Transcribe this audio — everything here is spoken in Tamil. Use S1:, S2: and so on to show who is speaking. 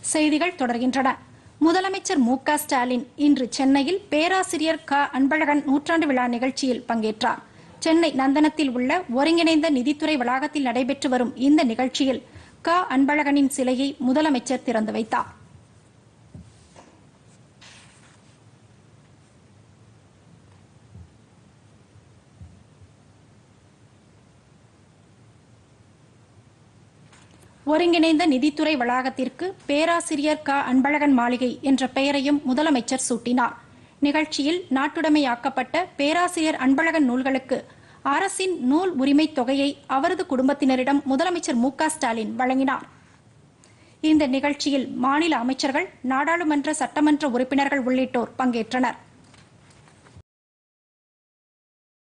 S1: செய்திகள் தொடர்கின்றன முதலமைச்சர் மு க ஸ்டாலின் இன்று சென்னையில் பேராசிரியர் க அன்பழகன் நூற்றாண்டு விழா நிகழ்ச்சியில் பங்கேற்றார் சென்னை நந்தனத்தில் உள்ள ஒருங்கிணைந்த நிதித்துறை வளாகத்தில் நடைபெற்று வரும் இந்த நிகழ்ச்சியில் க அன்பழகனின் சிலையை முதலமைச்சர் திறந்து வைத்தார் ஒருங்கிணைந்த நிதித்துறை வளாகத்திற்கு பேராசிரியர் க அன்பழகன் மாளிகை என்ற பெயரையும் முதலமைச்சர் சூட்டினார் நிகழ்ச்சியில் நாட்டுடைமையாக்கப்பட்ட பேராசிரியர் அன்பழகன் நூல்களுக்கு அரசின் நூல் உரிமைத் தொகையை அவரது குடும்பத்தினரிடம் முதலமைச்சர் மு க ஸ்டாலின் வழங்கினார் இந்த நிகழ்ச்சியில் மாநில அமைச்சர்கள் நாடாளுமன்ற சட்டமன்ற உறுப்பினர்கள் உள்ளிட்டோர் பங்கேற்றனர்